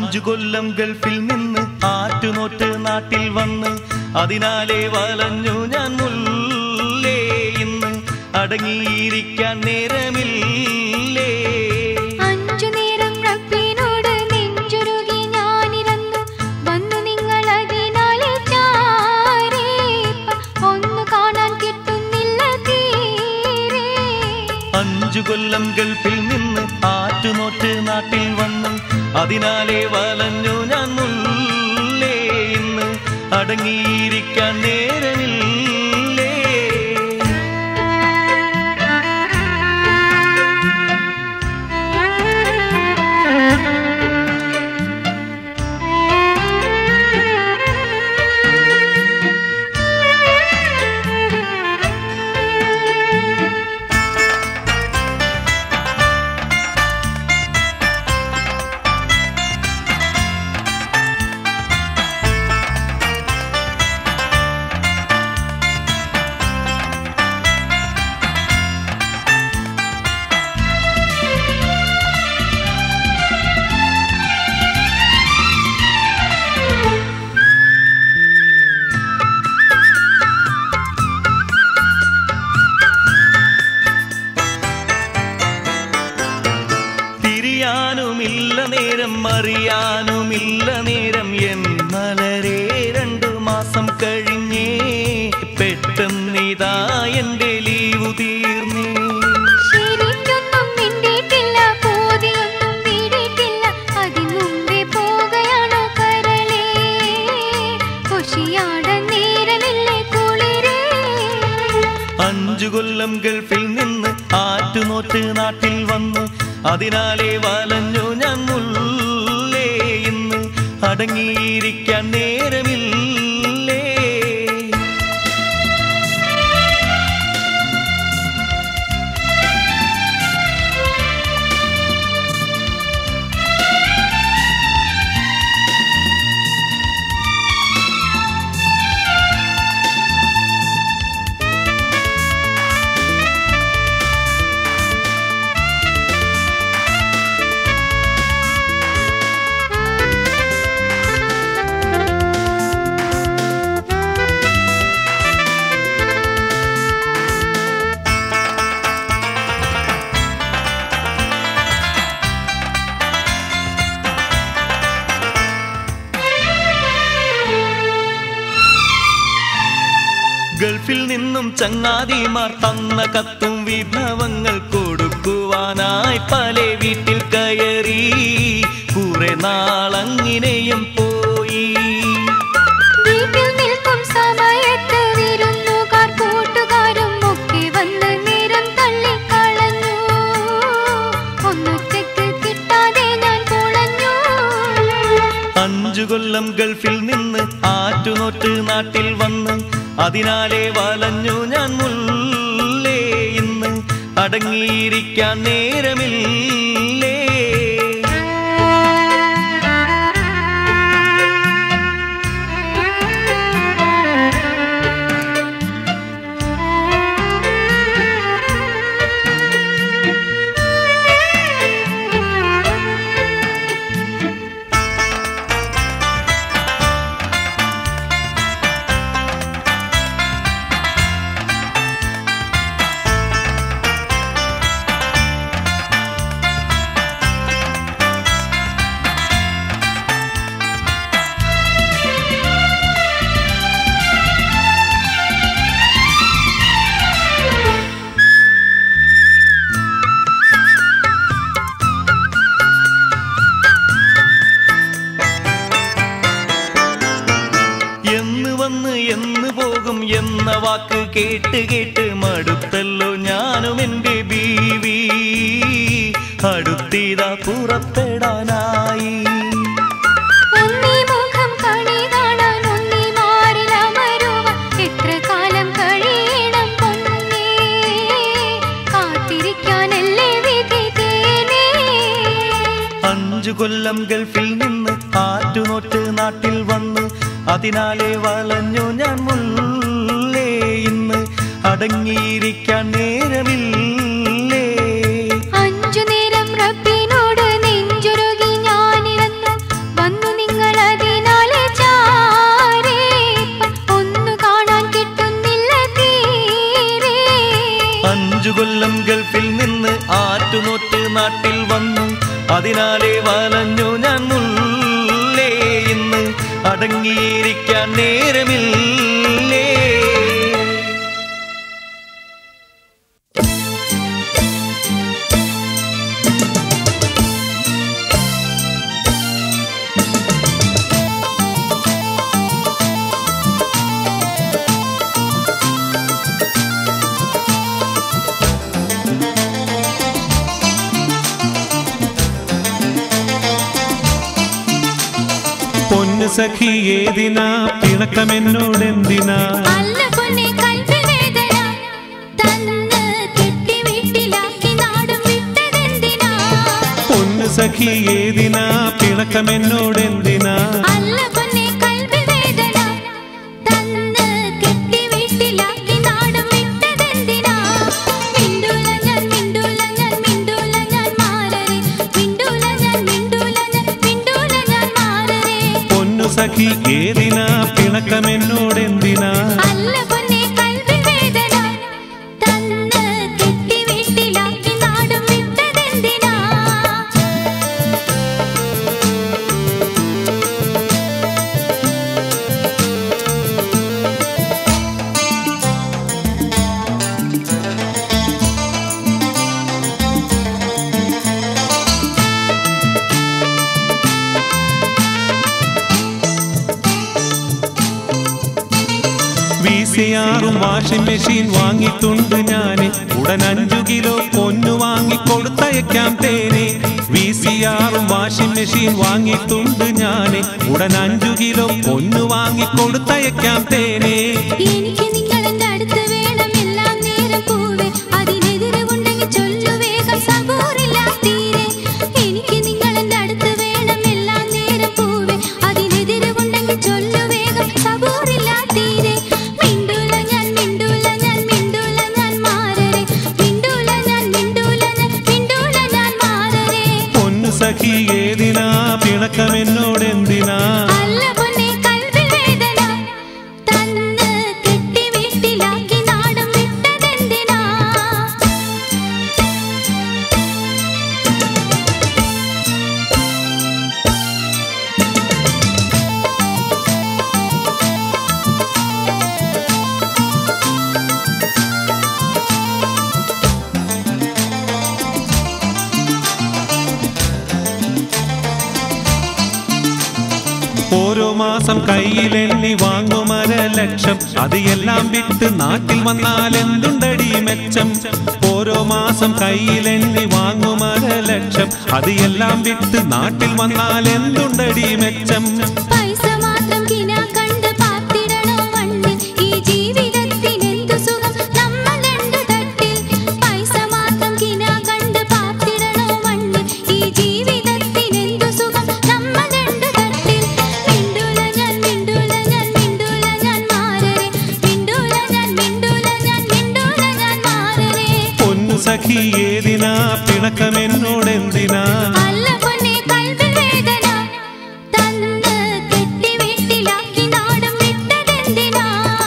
അഞ്ചു കൊല്ലം ഗൾഫിൽ നിന്ന് ആറ്റുനോറ്റ് നാട്ടിൽ വന്ന് അതിനാലെ വലഞ്ഞു ഞാൻ മുല്ലേ ഇന്ന് അടങ്ങിയിരിക്കാൻ നേരമില്ലേ അഞ്ചു നേരം റബ്ബിനോട് നെഞ്ചുരുകി ഞാനിരന്നു വന്നു നിങ്ങൾ അതിനാലെ ചാരേപ്പ ഒന്നു കാണാൻ കിട്ടുന്നില്ല തീരെ അഞ്ചു കൊല്ലം ഗൾഫിൽ നിന്ന് ആറ്റുനോറ്റ് നാട്ടിൽ വന്ന് അതിനാലെ വലഞ്ഞു ഞാൻ മുല്ലേ ഇന്ന് അടങ്ങിയിരിക്കാൻ നേരമില്ലേ തിരിയാനുമില്ല നേരം അറിയാനുമില്ല നേരം എൻ മലരെ രണ്ടു മാസം കഴിഞ്ഞേ പെട്ടെന്നിതാ എന്റെ ലീവു തീർന്നേ ശരിക്കൊന്നും മിണ്ടിയിട്ടില്ല പോതിയൊന്നും വീടിയിട്ടില്ല അതിനുമുമ്പേ പോകയാണോ കരളേ കൊഷിയാടാൻ നേരമില്ലേ കുളിരേ അഞ്ചു കൊല്ലം ഗൾഫിൽ നിന്ന് ആറ്റുനോറ്റ് നാട്ടിൽ വന്നു അതിനാലെ വലഞ്ഞു ഞാൻ മുല്ലേ ഇന്ന് അടങ്ങിയിരിക്കാൻ നേരമില്ലേ ഗൾഫിൽ നിന്നും ചങ്ങാതിമാർ തന്ന കത്തും വിഭവങ്ങൾ കൊടുക്കുവാനായി പല വീട്ടിൽ കയറി കുറെ നാളങ്ങിനെയും പോയി വീട്ടിൽ നിൽക്കും സമയത്ത് വിരുന്നുകാർ കൂട്ടുകാരും ഒക്കെ വന്ന് നേരം തള്ളിക്കളഞ്ഞു ഒന്നൊറ്റയ്ക്ക് കിട്ടാതെ ഞാൻ പൊളഞ്ഞു അഞ്ചു കൊല്ലം ഗൾഫിൽ നിന്ന് ആറ്റുനോറ്റ് നാട്ടിൽ വന്ന് അതിനാലെ വലഞ്ഞു ഞാൻ മുല്ലേ ഇന്ന് അടങ്ങിയിരിക്കാൻ നേരമില്ലേ എന്ന് വന്ന് എന്ന് പോകും എന്ന വാക്ക് കേട്ട് കേട്ട് മടുത്തല്ലോ ഞാനും എൻ്റെ ബീവി അടുത്തിതാ പുറപ്പെടാനായി ഒന്നീ മുഖം കണി കാണാൻ ഒന്നീ മാറിലമരുവാൻ എത്ര കാലം കഴിയണം പൊന്നേ കാത്തിരിക്കാനല്ലേ വിധി തേനേ അഞ്ചു കൊല്ലം ഗൾഫിൽ നിന്ന് ആറ്റുനോറ്റ് നാട്ടിൽ വന്ന് അതിനാലെ വളഞ്ഞു ഞാൻ മുല്ലേ ഇന്ന് അടങ്ങിയിരിക്കാൻ നേരമില്ലേ അഞ്ചു നേരം റബ്ബിനോട് നെഞ്ചുരുകി ഞാനിരന്നു കരഞ്ഞു ഞാൻ മുല്ലേ ഇന്ന് അടങ്ങിയിരിക്കാൻ നേരമില്ലേ പൊന്നു സഖി ഏതിനാ പിണക്കമെന്നോടെന്തിനാ അല്ല പൊന്നെ കൽവിൽ വേദന തന്ന് കെട്ടി വീട്ടിലാക്കി നാടും വിട്ടതെന്തിനാ പൊന്നു സഖി ഏതിനാ പിണക്കമെന്നോടെന്തിനാ അല്ല പൊന്നെ കൽവിൽ വേദന തന്ന് കെട്ടി വീട്ടിലാക്കി നാടും വിട്ടതെന്തിനാ മിണ്ടൂല ഞാൻ മിണ്ടൂല ഞാൻ മിണ്ടൂല ഞാൻ മാറരെ മിണ്ടൂല ഞാൻ മിണ്ടൂല ഞാൻ മിണ്ടൂല ഞാൻ മാറരെ പൊന്നു സഖി ഏതിനാ പിണക്കമെന്നോടെന്തിനാ അല്ല പൊന്നെ കൽവിൽ വേദന തന്ന് കെട്ടി വീട്ടിലാക്കി നാടും വിട്ടതെന്തിനാ വി സി ആറും വാഷിംഗ് മെഷീൻ വാങ്ങിയിട്ടുണ്ട് ഞാന് ഉടൻ അഞ്ചു കിലോ പൊന്നു വാങ്ങി കൊടുത്തയക്കാം തേനെ വി സി ആറും വാഷിംഗ് മെഷീൻ വാങ്ങിയിട്ടുണ്ട് ഞാന് ഉടൻ അഞ്ചു കിലോ പൊന്നു വാങ്ങി കൊടുത്തയക്കാം തേനെ എനിക്ക് നിങ്ങളെന്റെ അടുത്ത് വേണം എല്ലാം നേരം പൂവേ അതിനെതിരെ ഉണ്ടെങ്കിൽ ചൊല്ലു വേഗം സബൂറില്ല തീരെ എനിക്ക് നിങ്ങളെന്റെ അടുത്ത് വേണം എല്ലാം നേരം പൂവേ അതിനെതിരെ ഉണ്ടെങ്കിൽ ചൊല്ലു വേഗം സബൂറില്ല തീരെ മിണ്ടൂല ഞാൻ മിണ്ടൂല ഞാൻ മിണ്ടൂല ഞാൻ മാറരെ മിണ്ടൂല ഞാൻ മിണ്ടൂല ഞാൻ മിണ്ടൂല ഞാൻ മാറരെ പൊന്നു സഖി ഏതിനാ പിണക്കമെന്നോടെന്തിനാ അല്ല പൊന്നെ കൽവിൽ വേദന തന്ന് കെട്ടി വീട്ടിലാക്കി നാടും വിട്ടതെന്തിനാ ഓരോ മാസം കയ്യിലെണ്ണി വാങ്ങുമര ലക്ഷം അത് എല്ലാം വിട്ട് നാട്ടിൽ വന്നാൽ എന്തുണ്ടടി മെച്ചം ഓരോ മാസം കയ്യിലെണ്ണി വാങ്ങുമര ലക്ഷം അത് എല്ലാം വിട്ട് നാട്ടിൽ വന്നാൽ എന്തുണ്ടടി മെച്ചം പൈസ മാത്രം കിന കണ്ട് പാർത്തിടണോ വണ്ണിൽ ഈ ജീവിതത്തിനെന്തു സുഖം നമ്മൾ രണ്ടു തട്ടിൽ പൈസ മാത്രം കിന കണ്ട് പാർത്തിടണോ വണ്ണിൽ ഈ ജീവിതത്തിനെന്തു സുഖം നമ്മൾ രണ്ടു തട്ടിൽ മിണ്ടൂല ഞാൻ മിണ്ടൂല ഞാൻ മിണ്ടൂല ഞാൻ മാറരെ മിണ്ടൂല ഞാൻ മിണ്ടൂല ഞാൻ മിണ്ടൂല ഞാൻ മാറരെ പൊന്നു സഖി ഏതിനാ പിണക്കമെന്നോടെന്തിനാ അല്ല പൊന്നെ കൽവിൽ വേദന തന്ന് കെട്ടി വീട്ടിലാക്കി നാടും വിട്ടതെന്തിനാ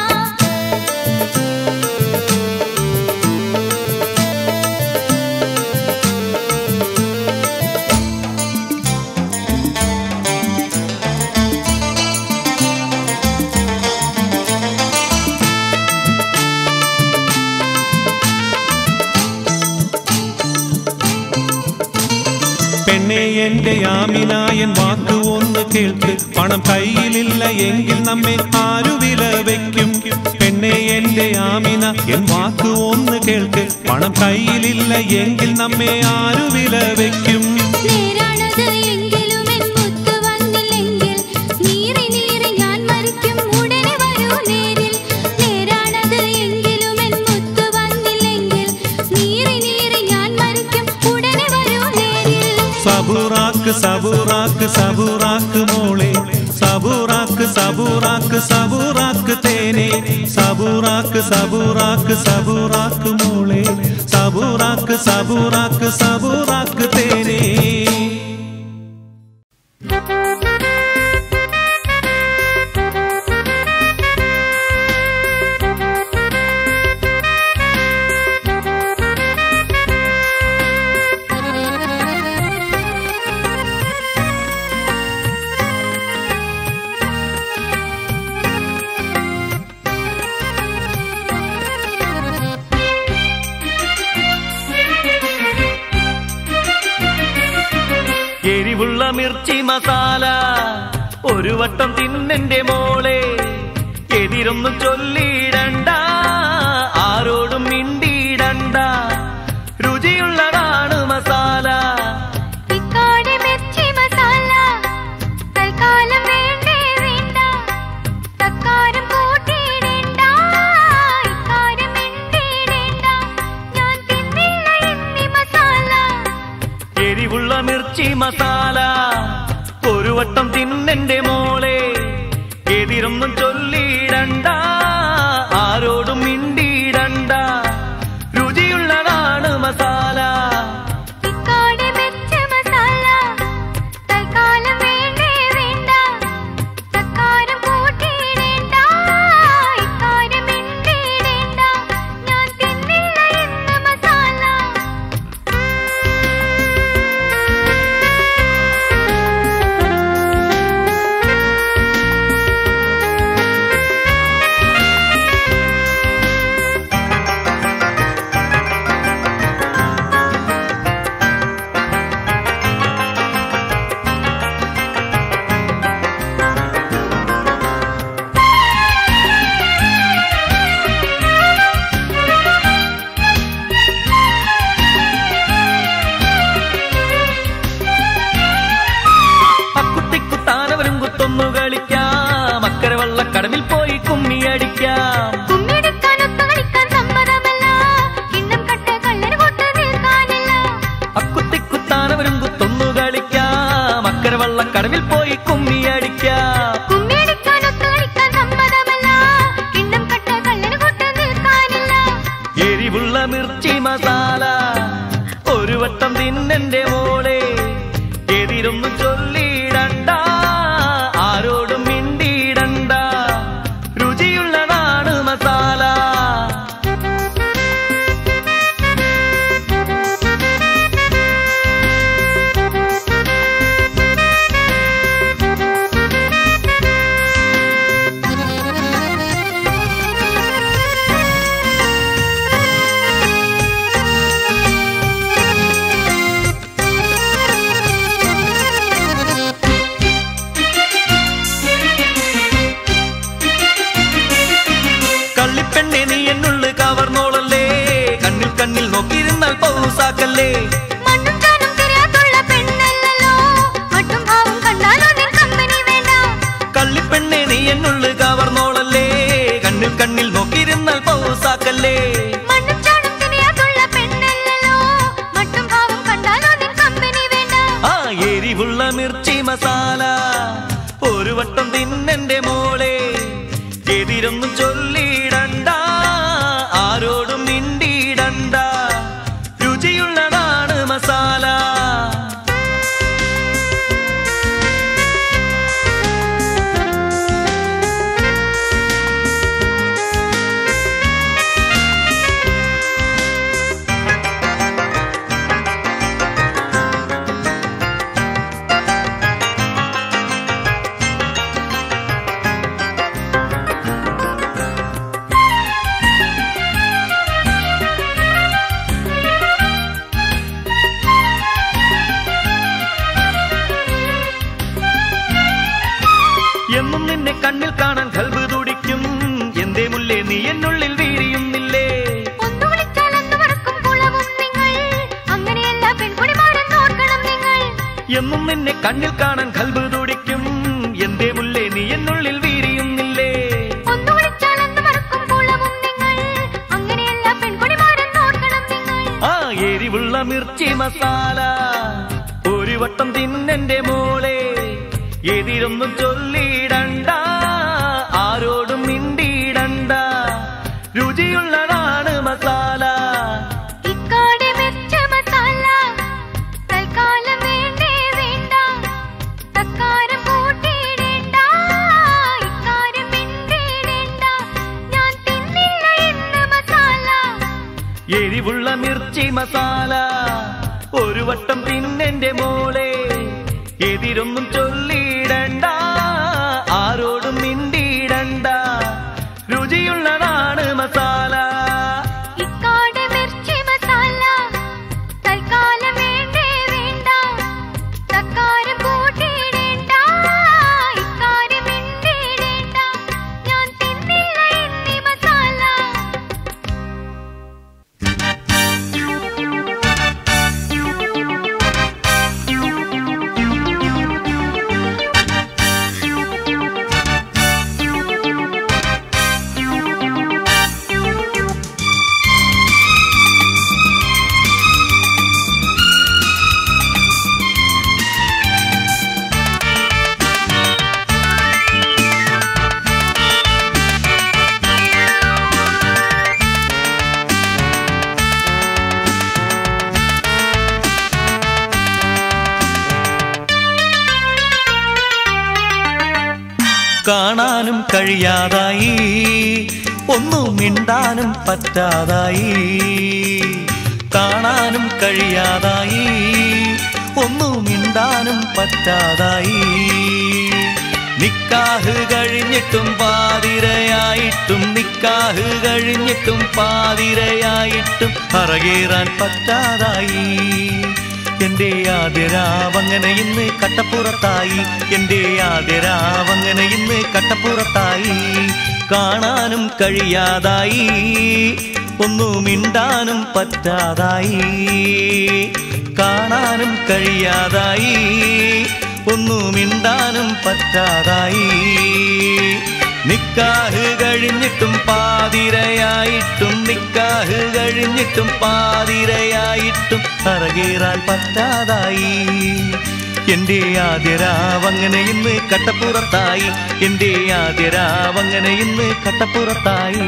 പെണ്ണെ എന്റെ ആമിനായൻ വാക്ക് ഒന്ന് കേൾക്ക് പണം കയ്യിലില്ല എങ്കിൽ നമ്മെ ആരു വില വെക്കും പെണ്ണെ എന്റെ ആമിന എൻ വാക്ക് ഒന്ന് കേൾക്ക് പണം കയ്യിലില്ല എങ്കിൽ നമ്മെ ആരു വില വെക്കും നേരാണത് എങ്കിലും എൻ മുത്ത് വന്നില്ലെങ്കിൽ നീറി നീറി ഞാൻ മരിക്കും ഉടനെ വരൂ നേരിൽ നേരാണത് എങ്കിലും എൻ മുത്ത് വന്നില്ലെങ്കിൽ നീറി നീറി ഞാൻ മരിക്കും ഉടനെ വരൂ നേരിൽ സബൂറാക്ക് സബൂറാക്ക് സബൂറാക്ക് മോളെ സബൂറാക്ക് സബൂറാക്ക് സബൂറാക്ക് തേനെ സബൂറാക്ക് സബൂറാക്ക് സബൂറാക്ക് മോളെ സബൂറാക്ക് സബൂറാക്ക് സബൂറാക്ക് തേനെ Thank you. എരിവുള്ള മിർച്ചി മസാല ഒരു വട്ടം തിന്നെന്റെ മോളെ എതിരൊന്നും ചൊല്ലിയിടണ്ട ആരോടും മിണ്ടിയിടണ്ട രുചിയുള്ളതാണ് മസാല ഇക്കാടെ മിർച്ചി മസാല തൽക്കാലം വേണ്ടേ വേണ്ട തക്കാരം കൂട്ടിയിടേണ്ട ഇക്കാരം മിണ്ടിയിടേണ്ട ഞാൻ തിന്നില്ല എന്നീ മസാല എരിവുള്ള മിർച്ചി മസാല ഒരു വട്ടം തിന്നെന്റെ മോളെ എതിരൊന്നും ചൊല്ലിയിടണ്ട ആരോടും മിണ്ടിയിടണ്ട രുചിയുള്ളതാണ് മസാല ഇക്കാടെ മിർച്ചി മസാല തൽക്കാലം വേണ്ടേ വേണ്ട തക്കാരം കൂട്ടിയിടേണ്ട ഇക്കാരം മിണ്ടിയിടേണ്ട ഞാൻ തിന്നില്ല എന്ന് മസാല അക്കുത്തിക്കുത്താനവരും കുത്തൊന്നു കളിക്കാം അക്കരെ വള്ളക്കടവിൽ പോയി കുമ്മിയടിക്കാം കുമ്മിടിക്കാൻ ഒത്തുകളിക്കാൻ സമ്മതമല്ല കിണ്ണം കട്ട കള്ളന് കൊട്ട് നിൽക്കാനില്ല അക്കുത്തിക്കുത്താനവരും കുത്തൊന്നു കളിക്കാം അക്കരെ വള്ളക്കടവിൽ പോയി കുമ്മിയടിക്കാം കുമ്മിടിക്കാൻ ഒത്തുകളിക്കാൻ സമ്മതമല്ല കിണ്ണം കട്ട കള്ളന് കൊട്ട് നിൽക്കാനില്ല എരിവുള്ള മിർച്ചി മസാല ഒരു വട്ടം തിന്നെന്റെ മോളെ എതിരൊന്നും ചൊല്ലിയിടണ്ട ആരോടും മിണ്ടിയിടണ്ട രുചിയുള്ളതാണ് മസാല കള്ളിപ്പെണ്ണെ നീ എന്നുള്ളു കവർന്നോളല്ലേ കണ്ണിൽ കണ്ണിൽ നോക്കിയിരുന്നാൽ പൗസാക്കല്ലേ മണ്ണും ചാനും തിരിയാത്തുള്ള പെണ്ണല്ലല്ലോ മട്ടും ഭാവം കണ്ടാലോ നിൻ കമ്പനി വേണ്ട കള്ളിപ്പെണ്ണെ നീ എന്നുള്ളു കവർന്നോളല്ലേ കണ്ണിൽ കണ്ണിൽ നോക്കിയിരുന്നാൽ പൗസാക്കല്ലേ മണ്ണും ചാനും തിരിയാത്തുള്ള പെണ്ണല്ലല്ലോ മട്ടും ഭാവം കണ്ടാലോ നിൻ കമ്പനി വേണ്ട ആ എരിവുള്ള മിർച്ചി മസാല ഒരു വട്ടം തിന്നെന്റെ മോളെ എതിരൊന്നും ചൊല്ലിയിടണ്ട ആരോടും മിണ്ടിയിടണ്ട രുചിയുള്ളതാണ് മസാല എന്നും നിന്നെ കണ്ണിൽ കാണാൻ കൽബ് തുടിക്കും എന്തേ മുല്ലേ നീ എന്നുള്ളിൽ വീരിയുന്നില്ലേ ഒന്നു വിളിച്ചാൽ അന്ന് മടക്കും കുളവും നിങ്ങൾ അങ്ങനെയല്ല പെൺകുടിമാരൻ നോക്കണം നിങ്ങൾ എന്നും നിന്നെ കണ്ണിൽ കാണാൻ കൽബ് തുടിക്കും എന്തേ മുല്ലേ നീ എന്നുള്ളിൽ വീരിയുന്നില്ലേ ഒന്നു വിളിച്ചാൽ അന്ന് മടക്കും കുളവും നിങ്ങൾ അങ്ങനെയല്ല പെൺകുടിമാരൻ നോക്കണം നിങ്ങൾ ആ എരിവുള്ള മിർച്ചി മസാല ഒരു വട്ടം തിന്നെന്റെ മോളെ എതിരൊന്നും ചൊല്ലിയിടണ്ട ആരോടും മിണ്ടിയിടണ്ട രുചിയുള്ളതാണ് മസാല ഇക്കാടെ മെച്ച മസാല തൽക്കാലം വേണ്ടേ വേണ്ട തക്കാരം കൂട്ടിയിടേണ്ട ഇക്കാരം മിണ്ടിയിടേണ്ട ഞാൻ തിന്നില്ല എന്ന് മസാല എരിവുള്ള മിർച്ചി മസാല ഒരു വട്ടം തിന്നെന്റെ മോളെ എതിരൊന്നും ചൊല്ലിയിടണ്ട ആരോടും മിണ്ടിയിടണ്ട രുചിയുള്ളതാണ് മസാല ഇക്കാടെ മിർച്ചി മസാല തൽക്കാലം വേണ്ടേ വേണ്ട തക്കാരം കാണാനും കഴിയാതായി ഒന്നും മിണ്ടാനും പറ്റാതായി കാണാനും കഴിയാതായി ഒന്നും മിണ്ടാനും പറ്റാതായി നിക്കാഹ് കഴിഞ്ഞിട്ടും പാതിരയായിട്ടും നിക്കാഹ് കഴിഞ്ഞിട്ടും പാതിരയായിട്ടും അറകേറാൻ പറ്റാതായി എന്റെ ആദ്യരാവങ്ങനെ ഇന്ന് കട്ടപ്പുറത്തായി എന്റെ ആദ്യരാവങ്ങനെ ഇന്ന് കട്ടപ്പുറത്തായി കാണാനും കഴിയാതായി ഒന്നു മിണ്ടാനും പറ്റാതായി കാണാനും കഴിയാതായി ഒന്നു മിണ്ടാനും പറ്റാതായി നിക്കാഹ് കഴിഞ്ഞിട്ടും പാതിരയായിട്ടും നിക്കാഹ് കഴിഞ്ഞിട്ടും പാതിരയായിട്ടും അറകേറാൻ പറ്റാതായി എന്റെ ആദ്യരാവങ്ങനെ ഇന്ന് കട്ടപ്പുറത്തായി എന്റെ ആദ്യരാവങ്ങനെ ഇന്ന് കട്ടപ്പുറത്തായി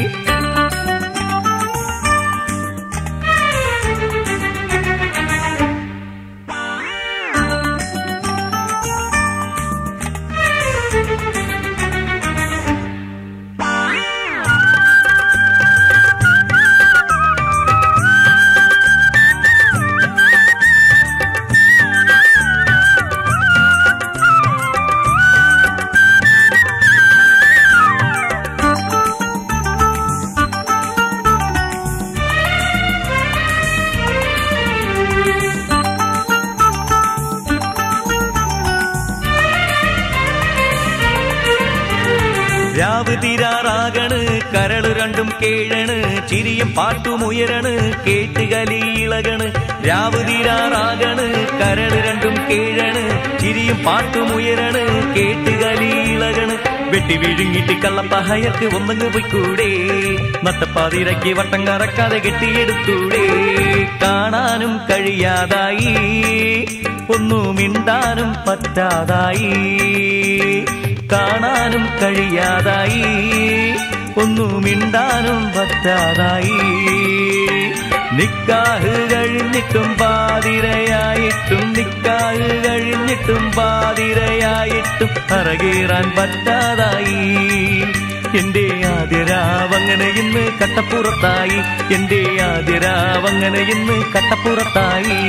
രാവ് തീരാറാകണ് കരള് രണ്ടും കേഴണ് ചിരിയും പാട്ടും ഉയരണ് കേട്ടുകലി ഇളകണ് രാവ് തീരാറാകണ് കരള് രണ്ടും കേഴണ് ചിരിയും പാട്ടും ഉയരണ് കേട്ടുകലി ഇളകണ് വെട്ടി വിഴുങ്ങിട്ട് കള്ളപ്പഹയർക്ക് ഒന്നങ്ങ് പോയിക്കൂടെ നട്ടപ്പാതിരക്കി വട്ടം കറക്കാതെ കെട്ടിയെടുത്തൂടെ കാണാനും കഴിയാതായി ഒന്നു മിണ്ടാനും പറ്റാതായി കാണാനും കഴിയാതായി ഒന്നു മിണ്ടാനും പറ്റാതായി നിക്കാഹ് കഴിഞ്ഞിട്ടും പാതിരയായിട്ടും നിക്കാഹ് കഴിഞ്ഞിട്ടും പാതിരയായിട്ടും അറകേറാൻ പറ്റാതായി എന്റെ ആദ്യരാവങ്ങനെ ഇന്ന് കട്ടപ്പുറത്തായി എന്റെ ആദ്യരാവങ്ങനെ ഇന്ന് കട്ടപ്പുറത്തായി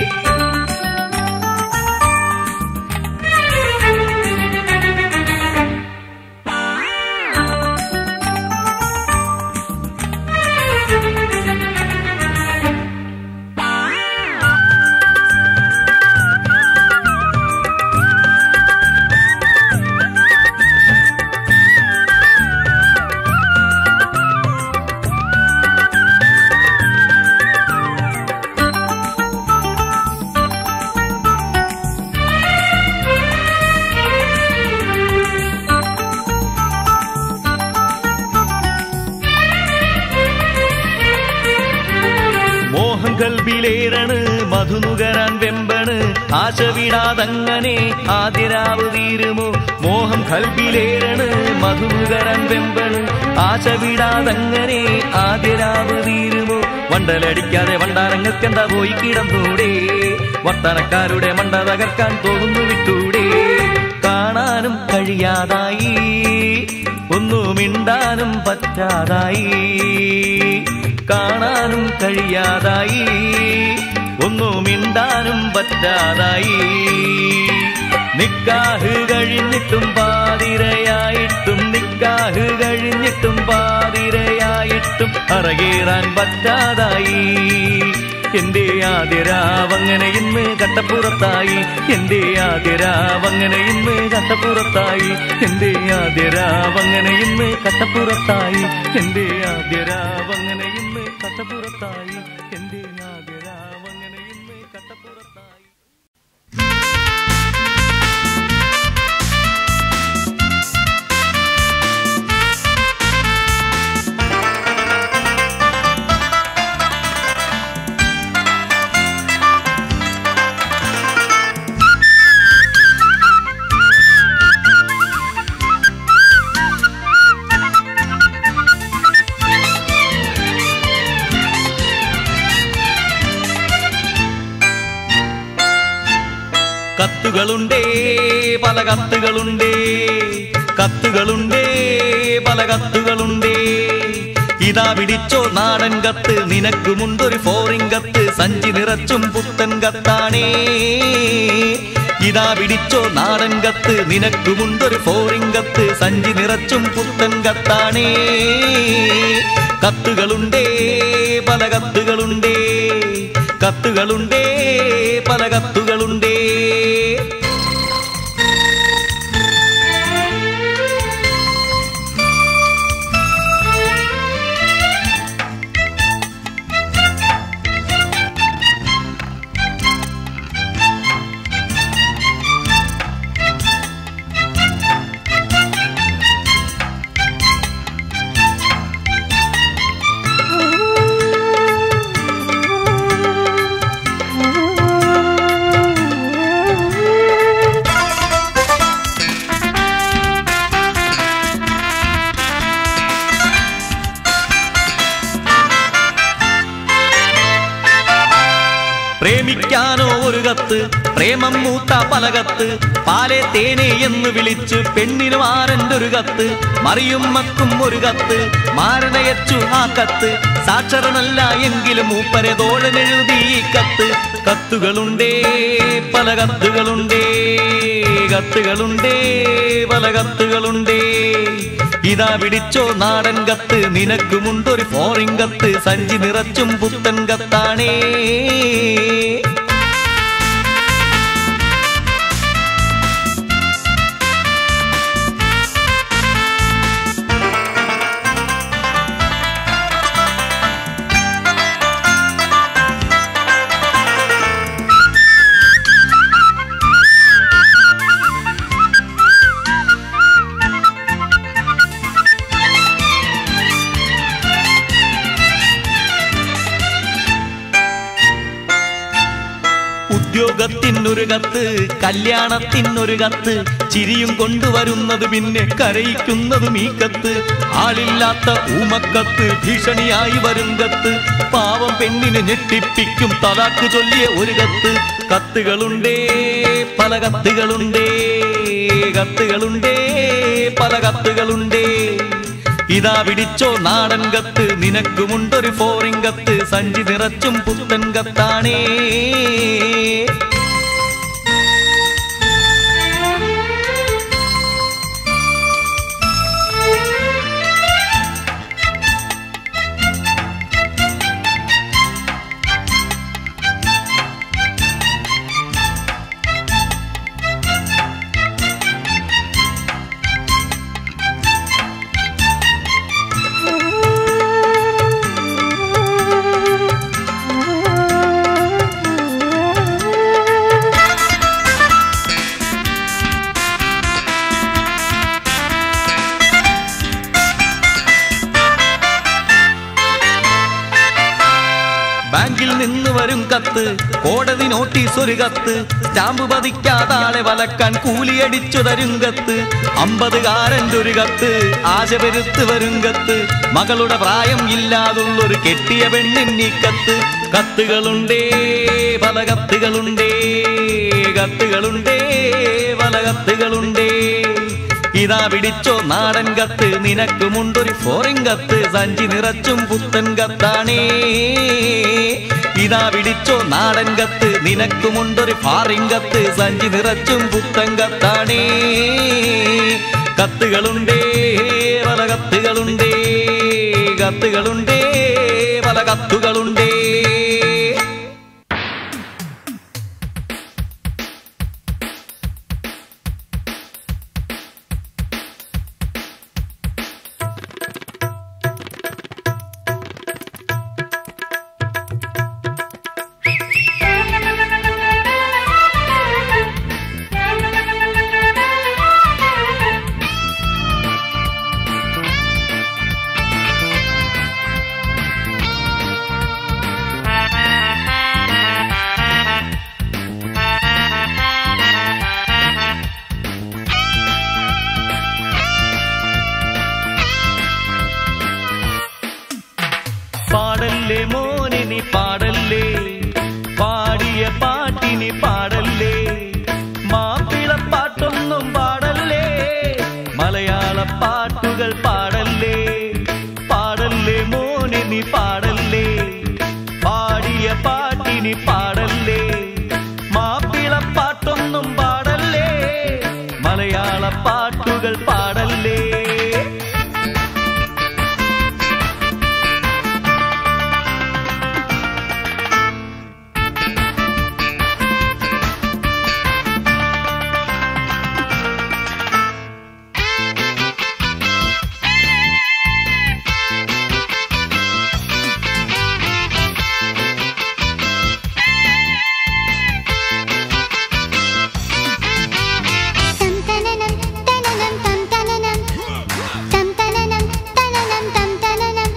മോഹം കൽബിലേറണ് മധുനുകരാൻ വെമ്പണ് ആശ വിടാതങ്ങനെ ആദ്യരാവ് തീരുമോ മോഹം കൽബിലേറണ് മധുനുകരാൻ വെമ്പണ് ആശ വിടാതങ്ങനെ ആദ്യരാവ് തീരുമോ വണ്ടലടിക്കാതെ വണ്ടാരങ്ങൾക്കെന്താ പോയി കിടന്നൂടെ വർത്തനക്കാരുടെ മണ്ട തകർക്കാൻ തോന്നുന്നു വിട്ടൂടെ കാണാനും കഴിയാതായി ഒന്നു മിണ്ടാനും പറ്റാതായി കാണാനും കഴിയാതായി ഒന്നു മിണ്ടാനും പറ്റാതായി നിക്കാഹ് കഴിഞ്ഞിട്ടും പാതിരയായിട്ടും നിക്കാഹ് കഴിഞ്ഞിട്ടും പാതിരയായിട്ടും അറകേറാൻ പറ്റാതായി എന്റെ ആദ്യരാവങ്ങനെ ഇന്ന് കട്ടപ്പുറത്തായി എന്റെ ആദ്യരാവങ്ങനെ ഇന്ന് കട്ടപ്പുറത്തായി എന്റെ ആദ്യരാവങ്ങനെ ഇന്ന് കട്ടപ്പുറത്തായി എന്റെ ആദ്യരാവങ്ങനെ ഇന്ന് കട്ടപ്പുറത്തായി എന്റെ ആദ്യരാവങ്ങനെ ഇന്ന് കട്ടപ്പുറത്തായി കത്തുകളുണ്ടേ പല കത്തുകളുണ്ടേ കത്തുകളുണ്ടേ പല കത്തുകളുണ്ടേ ഇതാ പിടിച്ചോ നാടൻ കത്ത് നിനക്കുമുണ്ടൊരു ഫോറിൻ കത്ത് സഞ്ചി നിറച്ചും പുത്തൻ കത്താണേ ഇതാ പിടിച്ചോ നാടൻ കത്ത് നിനക്കുമുണ്ടൊരു ഫോറിൻ കത്ത് സഞ്ചി നിറച്ചും പുത്തൻ കത്താണേ കത്തുകളുണ്ടേ പല കത്തുകളുണ്ടേ കത്തുകളുണ്ടേ പല കത്തുകളുണ്ടേ പ്രേമിക്കാനോ ഒരു കത്ത് പ്രേമം മൂത്ത പല കത്ത് പാലെ തേനെ എന്ന് വിളിച്ചു പെണ്ണിന് മാരന്റെ ഒരു കത്ത് മറിയും മക്കും ഒരു കത്ത് മാരനയച്ചു ആ കത്ത് സാക്ഷരനല്ല എങ്കിലും മൂപ്പരെ തോഴനെഴുതി ഈ കത്ത് കത്തുകളുണ്ടേ പല കത്തുകളുണ്ടേ കത്തുകളുണ്ടേ പല കത്തുകളുണ്ടേ ഇതാ പിടിച്ചോ നാടൻ കത്ത് നിനക്കുമുണ്ടൊരു ഫോറിൻ കത്ത് സഞ്ചി നിറച്ചും പുത്തൻ കത്താണേ ഉദ്യോഗത്തിനൊരു കത്ത് കല്യാണത്തിനൊരു കത്ത് ചിരിയും കൊണ്ടുവരുന്നത് പിന്നെ കരയിക്കുന്നതും ഈ കത്ത് ആളില്ലാത്ത ഊമക്കത്ത് ഭീഷണിയായി വരും കത്ത് പാവം പെണ്ണിനെ ഞെട്ടിപ്പിക്കും തലാക്ക് ചൊല്ലിയ ഒരു കത്ത് കത്തുകളുണ്ടേ പല കത്തുകളുണ്ടേ കത്തുകളുണ്ടേ പല കത്തുകളുണ്ടേ ഇതാ പിടിച്ചോ നാടൻ കത്ത് നിനക്കുമുണ്ടൊരു ഫോറിൻ കത്ത് സഞ്ചി നിറച്ചും പുത്തൻ കത്താണേ ബാങ്കിൽ നിന്ന് വരും കത്ത് കോടതി നോട്ടീസ് ഒരു കത്ത് സ്റ്റാമ്പ് പതിക്കാതാളെ വലക്കാൻ കൂലിയടിച്ചു തരും കത്ത് അമ്പതുകാരൻ്റെ ഒരു കത്ത് ആശ പെരുത്ത് വരും കത്ത് മകളുടെ പ്രായം ഇല്ലാതുള്ളൊരു കെട്ടിയ പെണ്ണിൻ ഈ കത്ത് കത്തുകളുണ്ടേ പല കത്തുകളുണ്ടേ കത്തുകളുണ്ടേ പല കത്തുകളുണ്ടേ ഇതാ പിടിച്ചോ നാടൻ കത്ത് നിനക്കുമുണ്ടൊരു ഫോറിൻ കത്ത് സഞ്ചി നിറച്ചും പുത്തൻ കത്താണേ ഇതാ പിടിച്ചോ നാടൻ കത്ത് നിനക്കുമുണ്ടൊരു ഫാറിൻ കത്ത് സഞ്ചി നിറച്ചും പുത്തൻ കത്താണേ കത്തുകളുണ്ടേ പല കത്തുകളുണ്ടേ കത്തുകളുണ്ടേ പല കത്തുകളുണ്ടേ Thank you. പാട്ടുകൾ പാടല്ലേ പാടല്ലേ മോനെ നീ പാടല്ലേ പാടിയ പാട്ടിനി പാടല്ലേ മാപ്പിളപ്പാട്ടൊന്നും പാടല്ലേ മലയാള പാട്ടുകൾ പാടല്ലേ തം തനനം തനനം തം തനനം തം തനനം തനനം തം തനനം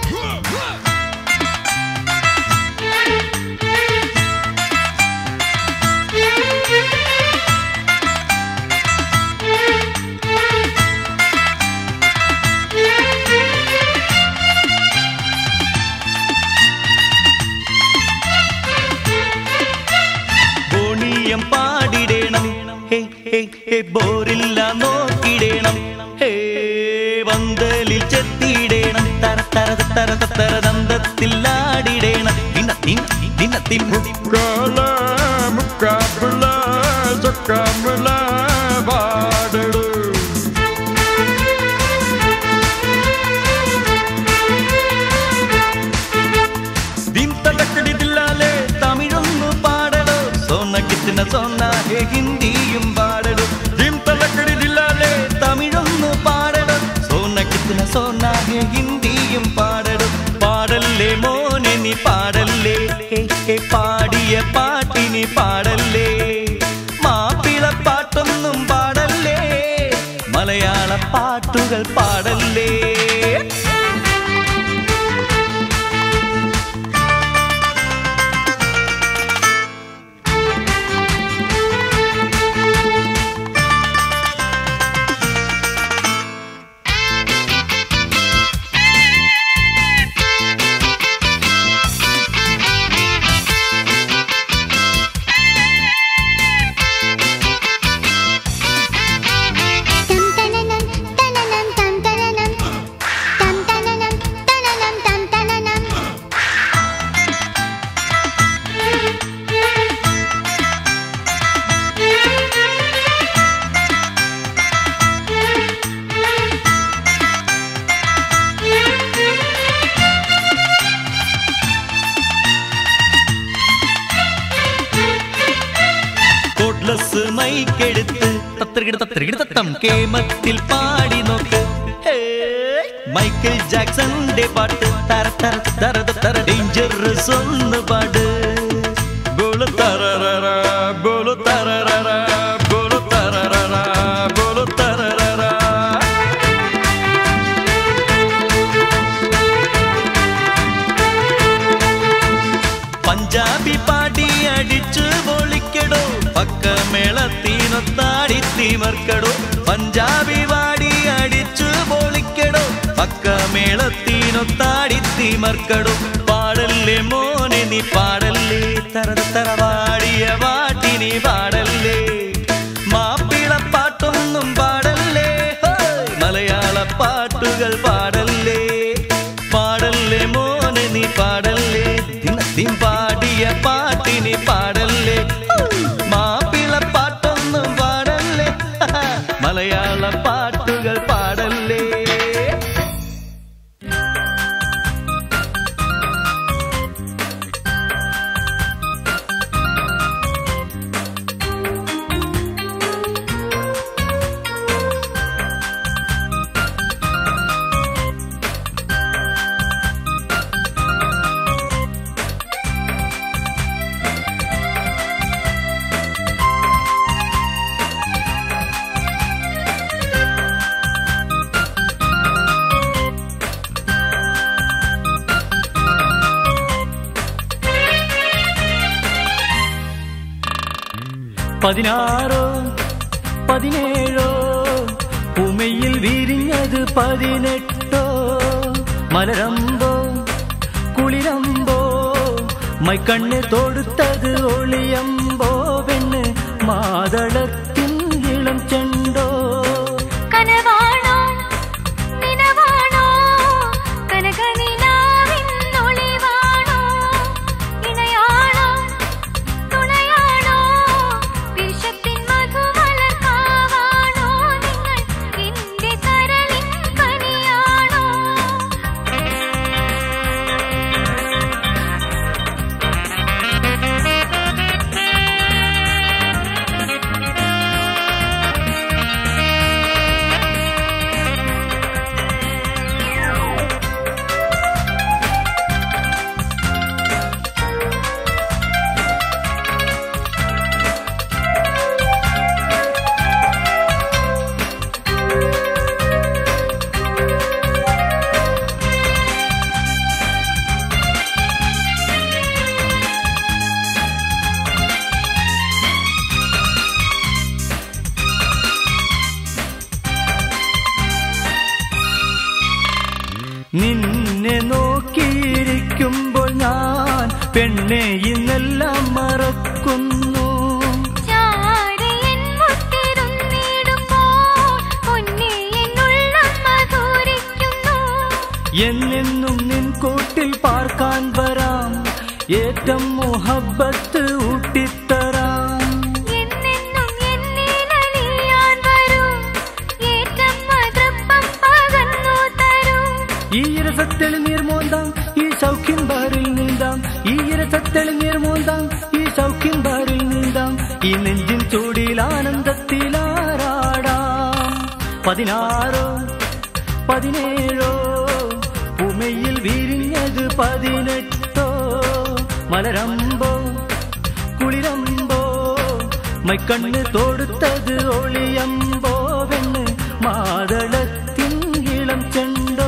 ബോണിയം പാടിടേണം ഹേ ഹേ ഹേ ബോറില്ല നോക്കിടേണം ഹേ വന്തലിൽ ചെത്തിയിടേണം തര തര തര തര ദന്തത്തിൽ ആടിടേണം ദിന ദിന ദിന ദിന മുക്കാല മുക്കാപ്പിള ചക്കാമിള പാടടു ദിൻ തടക്കടിതില്ലാലേ തമിഴൊന്നു പാടടോ സോന കിത്തിന സോന ഹേ ഹിന്ദിയും പാടടോ ദിൻ തടക്കടിതില്ലാലേ തമിഴൊന്നു പാടടോ സോന കിത്തിന സോന ഹേ ഹിന്ദിയും പാടടോ പാടല്ലേ മോനെ നീ പാടല്ലേ ഹേ ഹേ പാടിയ പാട്ടിനി പാടല്ലേ മാപ്പിള പാട്ടൊന്നും പാടല്ലേ മലയാള പാട്ടുകൾ പാടല്ലേ തം തനനം തനനം തം തനനം തം തനനം തനനം തം തനനം കോട്ട്ലസ് മൈക്കെടുത്ത് തത്രികിട തത്രികിട തത്തം കേമത്തിൽ പാടി നോക്ക് ഹേ, മൈക്കിൾ ജാക്സന്റെ പാട്ട് തര തര തര തര ഡേഞ്ചറസ് ഒന്ന് പാട് ബോള് തറററ ബോള് തറററ ബോള് തറററ ബോള് തറററ പഞ്ചാബി പാടി അടിച്ചു പൊളിക്കടോ പക്കമേളത്തീനൊത്താടി തീമർക്കടോ പഞ്ചാബി പാടി അടിച്ചു പൊളിക്കടോ പക്കമേളത്തീനൊത്താടി തീമർക്കടോ പാടല്ലേ മോനെ നീ പാടല്ലേ തറ തറ പാടിയ പാട്ടിനി പാടല്ലേ മാപ്പിള പാട്ടൊന്നും പാടല്ലേ ഹോയ്, മലയാള പാട്ടുകൾ പാടല്ലേ പാടല്ലേ മോനെ നീ പാടല്ലേ ദിനത്തിൻ പാടിയ പാട്ടിനി പാടല്ലേ മാപ്പിള പാട്ടൊന്നും പാടല്ലേ മലയാള പാട്ടുകൾ പാടല്ലേ പതിനാറോ പതിനേഴോ ഉമയിൽ വിരിഞ്ഞത് പതിനെട്ടോ മലരമ്പോ കുളിരമ്പോ മൈക്കണ്ണ് തൊടുത്തത് ഒളിയമ്പോ പെണ്ണ് മാതളത്തിൻ ഇളം ചെണ്ടോ കനവാണോ നിനവാണോ നിന്നെ നോക്കിയിരിക്കുമ്പോൾ ഞാൻ പെണ്ണെ ഇന്നെല്ലാം മറക്കുന്നു ചാരയൻ മുത്തിരുന്നിടുമ്പോൾ പൊന്നേ എന്നുള്ളം മധുരിക്കുന്നു എന്നെന്നും നിൻ കൂട്ടിൽ പാർക്കാൻ വരാം ഏറ്റം മുഹബത്ത് ഊട്ടിത്തരാം എന്നെന്നും എന്നിലലിയാൻ വരൂ ഏറ്റം മധുപ്പം പകർന്നു തരൂ ഈ രസത്തെളിനീർ മോന്താം ഈ സൗഖ്യം ബാറിൽ നീന്താം ഈ രസത്തെളിനീർ മോന്താം ഈ സൗഖ്യം ബാറിൽ നീന്താം ഈ നെഞ്ചിൻ ചൂടിൽ ആനന്ദത്തിലാറാടാം പതിനാറോ പതിനേഴോ ഉമയിൽ വിരിഞ്ഞത് പതിനെട്ടോ മലരമ്പോ കുളിരമ്പോ മൈക്കണ്ണ് തൊടുത്തത് ഒളിയമ്പോ വെണ്ണ് മാതളത്തിൻ ഇളം ചെണ്ടോ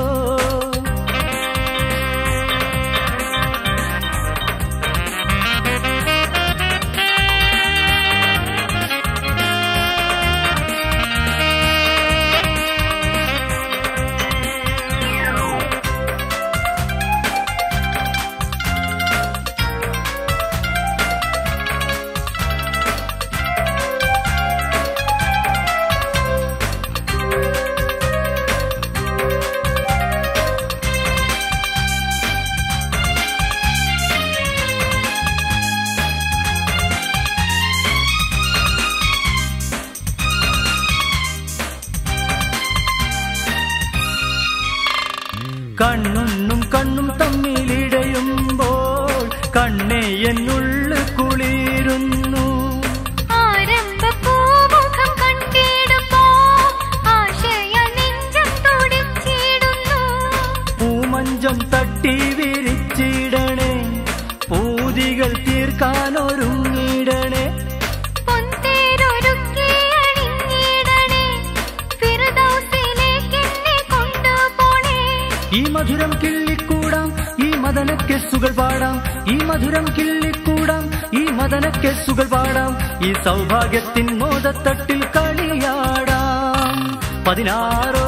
കണ്ണും കണ്ണും തമ്മിലിടയുമ്പോൾ കണ്ണേ എന്നുള്ളു കുളിരുന്നു ആരംഭപ്പൂമുഖം കണ്ടിടുമ്പോൾ ആശയ നെഞ്ചം തുടിച്ചിടുന്നു പൂമഞ്ചം തട്ടി വിരിച്ചിടണേ പൂതികൾ തീർക്കാനൊരുങ്ങിടണേ പൊന്തേരൊരുക്കി അണിഞ്ഞിടണേ ഫിർദൗസിലേക്ക് എന്നെ കൊണ്ടുപോണേ ഈ മധുരം കിള്ളിക്കൂടാം ഈ മദനക്കെസ്സുകൾ പാടാം ഈ മധുരം കിള്ളിക്കൂടാം ഈ മദനക്കെസ്സുകൾ പാടാം ഈ സൗഭാഗ്യത്തിൻ മോദത്തട്ടിൽ കളിയാടാം പതിനാറോ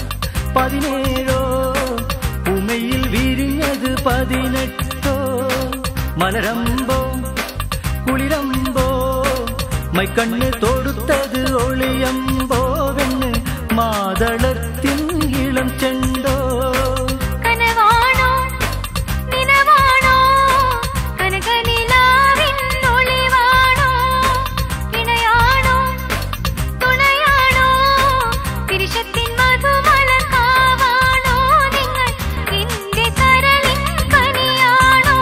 പതിനേഴോ ഉമയിൽ വിരിഞ്ഞത് പതിനെട്ടോ മലരമ്പോ കുളിരമ്പോ മൈക്കണ്ണ് തൊടുത്തത് ഒളിയമ്പോ വെണ്ണ് മാതളത്തിൻ ഇളം ചെണ്ടോ കനവാണോ നിനവാണോ കനകനിലാവിൻ ഒളിവാണോ ഇണയാണോ തുണയാണോ പിരിശത്തിൻ മധുമലർക്കാവാണോ നിങ്ങൾ എന്റെ കരളിൻ കനിയാണോ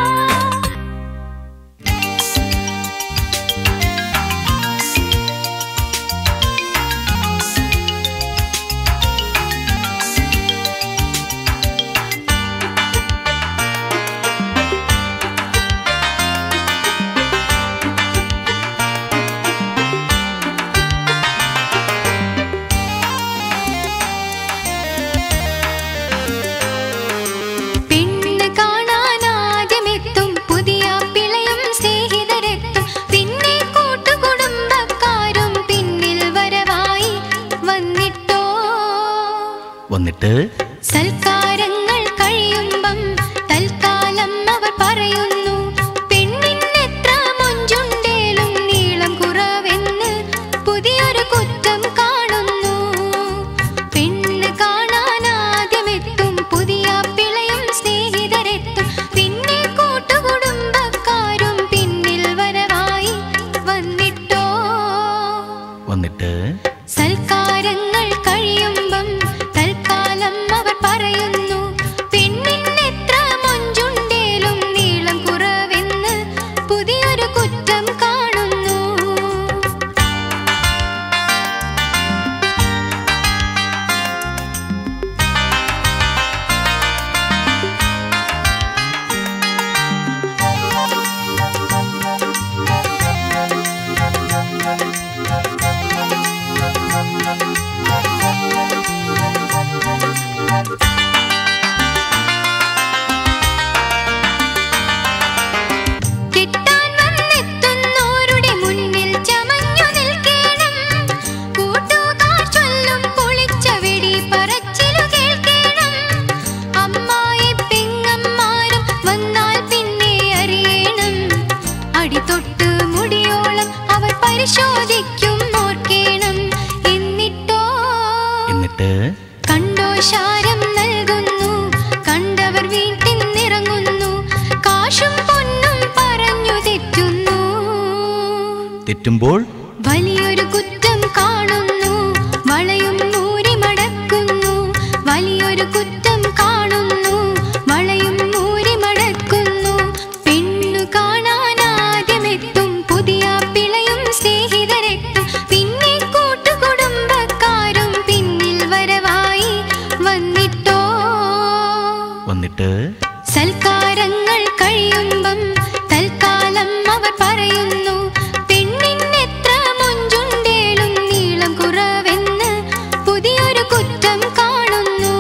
പെണ്ണ് കാണാനാദ്യമെത്തും പുതിയ പിളയും സ്നേഹിതരെത്തും പിന്നെ കൂട്ടുകുടുംബക്കാരും പിന്നിൽ വരവായി വന്നിട്ടോ വന്നിട്ട് സൽക്കാരങ്ങൾ കഴിയുമ്പം തൽക്കാലം അവർ പറയുന്നു പെണ്ണിനെത്ര മൊഞ്ചുണ്ടേലും നീളം കുറവെന്ന് പുതിയൊരു കുറ്റം കാണുന്നു പെണ്ണ് കാണാനാദ്യമെത്തും പുതിയ പിളയും സ്നേഹിതരെത്തും പിന്നെ കൂട്ടുകുടുംബക്കാരും പിന്നിൽ വരവായി വന്നിട്ടോ വന്നിട്ട് സൽക്കാരങ്ങൾ കഴിയുമ്പം തൽക്കാലം അവർ പറയുന്നു പെണ്ണിൻ എന്നിട്ട് കണ്ടോ ശാരം നൽകുന്നു കണ്ടവർ വീട്ടിൽ നിറങ്ങുന്നു കാശും പൊന്നും പറഞ്ഞു തെറ്റുന്നു തെറ്റുമ്പോൾ വലിയൊരു കുറ്റം കാണുന്നു വളയും മൂരി മടക്കുന്നു വലിയൊരു കുറ്റം കാണുന്നു വളയും മൂരി മടക്കുന്നു പെണ്ണു കാണാൻ ആദ്യമെത്തും പുതിയ പിളയും സ്നേഹിതരെത്തും പിന്നെ കൂട്ടുകുടുംബക്കാരും പിന്നിൽ വരവായി വന്നിട്ടോ വന്നിട്ട് സൽക്കാരങ്ങൾ കഴിയുമ്പം തൽക്കാലം അവർ പറയുന്നു പെണ്ണിനെത്ര മുഞ്ചുണ്ടേലും നീളം കുറവെന്ന് പുതിയൊരു കുറ്റം കാണുന്നു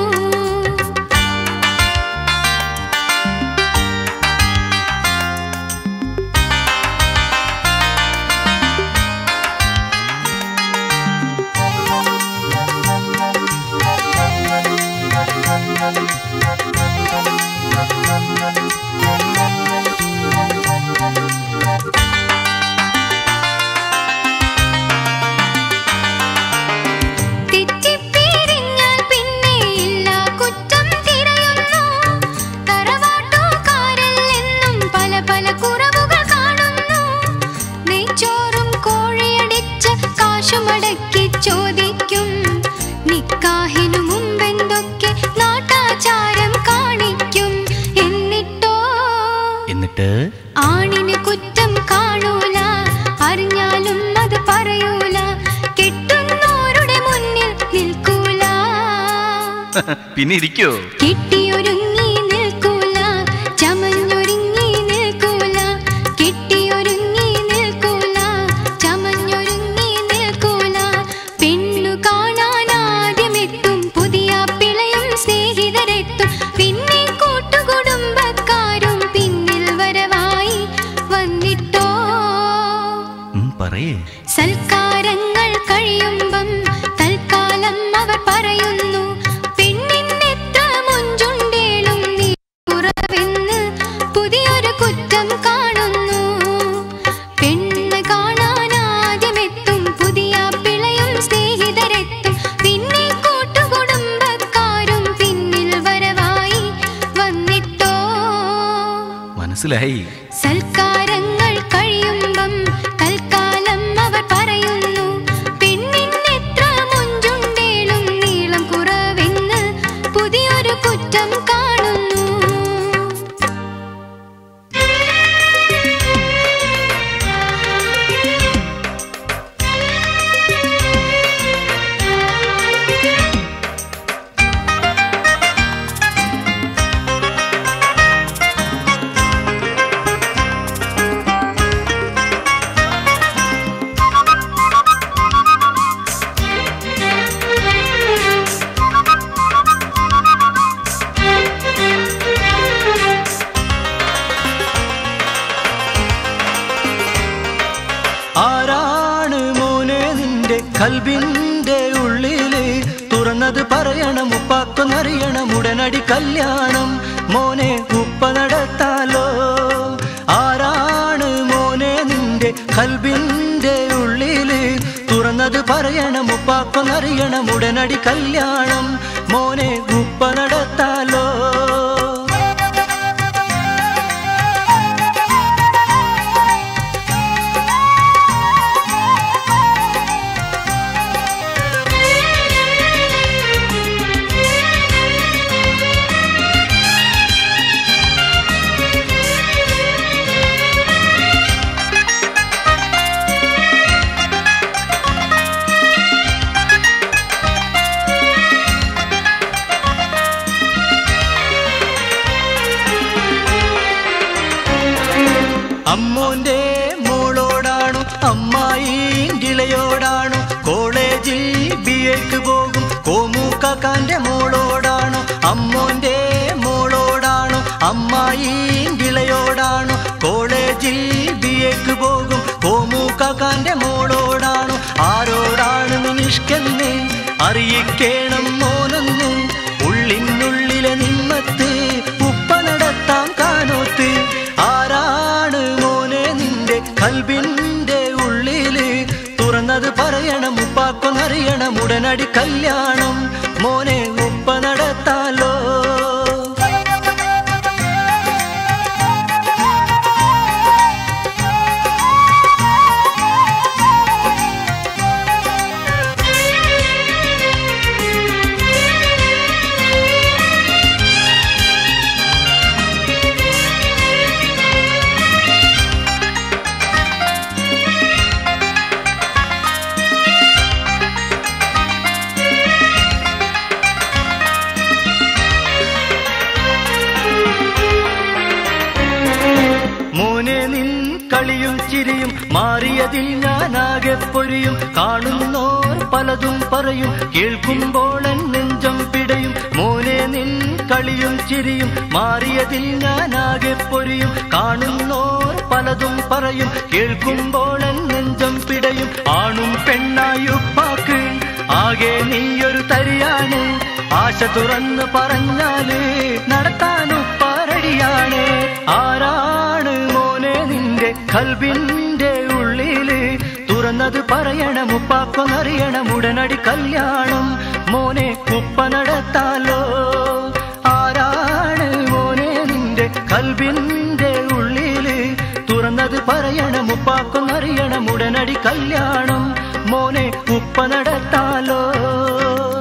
തെറ്റിപ്പിരിഞ്ഞാൽ പിന്നെ ഇല്ല കുറ്റം തിരയുന്നു തറവാട്ടുകാരിൽ നിന്നും പല പല കുറവുകൾ കാണുന്നു നെയ്ച്ചോറും കോഴിയടിച്ച് കാശുമടക്കി ചോദിക്കും നിക്കാഹിനു മുമ്പെന്തൊക്കെ നാട്ടാചാരം കാണിക്കും എന്നിട്ടോ എന്നിട്ട് ആണിന് കുറ്റം കാണൂല അറിഞ്ഞാലും അത് പറയൂല കെട്ടുന്നോരുടെ മുന്നിൽ നിൽക്കൂല പിന്നെ ഇരിക്കോ കെട്ടിയൊരുങ്ങി നിൽക്കൂല ചമഞ്ഞൊരുങ്ങി നിൽക്കൂല കെട്ടിയൊരുങ്ങി നിൽക്കൂല ചമഞ്ഞൊരുങ്ങി നിൽക്കൂല പെണ്ണു കാണാൻ ആദ്യമെത്തും പുതിയ പിളയും സ്നേഹിതരെത്തും പിന്നെ കൂട്ടുകുടുംബക്കാരും പിന്നിൽ വരവായി വന്നിട്ടോ ഉം, പറയേ സൽക്കാരങ്ങൾ കഴിയുമ്പം തൽക്കാലം അവർ പറയുന്നു പെണ്ണിനെത്ര മുഞ്ചുണ്ടേലും നീ കുറവെന്ന് പുതിയൊരു കുറ്റം കാണുന്നു പെണ്ണ് കാണാൻ ആദ്യമെത്തും പുതിയ പിളയും സ്നേഹിതരെത്തും പിന്നെ കൂട്ടുകുടുംബക്കാരും പിന്നിൽ വരവായി വന്നിട്ടോ മനസ്സിലായി സൽക്കാരങ്ങൾ കഴിയുമ്പം തൽക്കാലം അവർ പറയുന്നു പെണ്ണിനെത്ര മുഞ്ചുണ്ടേലും നീളം കുറവെന്ന് പുതിയൊരു കുറ്റം കാണുന്നു ആരാണ് മോനെ നിന്റെ കൽബിന്റെ ഉള്ളില് തുറന്നത് പറയണം ഉപ്പാക്കൊന്നറിയണം ഉടനടി കല്യാണം മോനെ ഉപ്പ നടത്താലോ ആരാണ് മോനെ നിന്റെ കൽബിന്റെ ഉള്ളില് തുറന്നത് പറയണം ഉപ്പാക്കൊന്നറിയണം ഉടനടി കല്യാണം മോനെ ഉപ്പ നടത്താലോ അമ്മോന്റെ മോളോടാണു അമ്മായി ഇളയോടാണു കോളേജിൽ ബി എക്ക് പോകും കോമൂക്കാക്കാന്റെ മോളോടാണു അമ്മോന്റെ മോളോടാണു അമ്മായി ഇളയോടാണു കോളേജിൽ ബി എക്ക് പോകും കോമൂക്കാക്കാന്റെ മോളോടാണു ആരോടാണ് നിഷ്കന്നെ അറിയിക്കേണം മോനൊന്നും ഉള്ളിനുള്ളിലെ നിമ്മത്ത് ഉപ്പ നടത്താം കാനോത്ത് ആരാണ് മോനെ നിന്റെ കൽബിന്റെ ഉള്ളില് തുറന്നത് പറയണം ഉപ്പാക്ക് ഉപ്പാക്കൊന്നറിയണം ഉടനടി കല്യാണം മോനെ ഉപ്പ നടത്താലോ മോനെ നിൻ കളിയും ചിരിയും മാറിയതിൽ ഞാനാകെ പൊരിയും കാണുന്നോർ പലതും പറയും കേൾക്കുമ്പോൾ എൻ നെഞ്ചം പിടയും മോനെ നിൻ കളിയും ചിരിയും മാറിയതിൽ ഞാനാകെ പൊരിയും കാണുന്നോർ പലതും പറയും കേൾക്കുമ്പോൾ എൻ നെഞ്ചം പിടയും ആണും പെണ്ണായുപ്പാക്ക് ആകെ നീയൊരു തരിയാണ് ആശ തുറന്ന് പറഞ്ഞാല് നടത്താനുപ്പാരടിയാണ് ആരാണ് മോനെ നിന്റെ കൽബിന്റെ ഉള്ളില് തുറന്നത് പറയണം ഉപ്പാക്കൊന്നറിയണം ഉടനടി കല്യാണം മോനെ ഉപ്പ നടത്താലോ ആരാണ് മോനെ നിന്റെ കൽബിന്റെ ഉള്ളില് തുറന്നത് പറയണം ഉപ്പാക്കൊന്നറിയണം ഉടനടി കല്യാണം മോനെ ഉപ്പ നടത്താലോ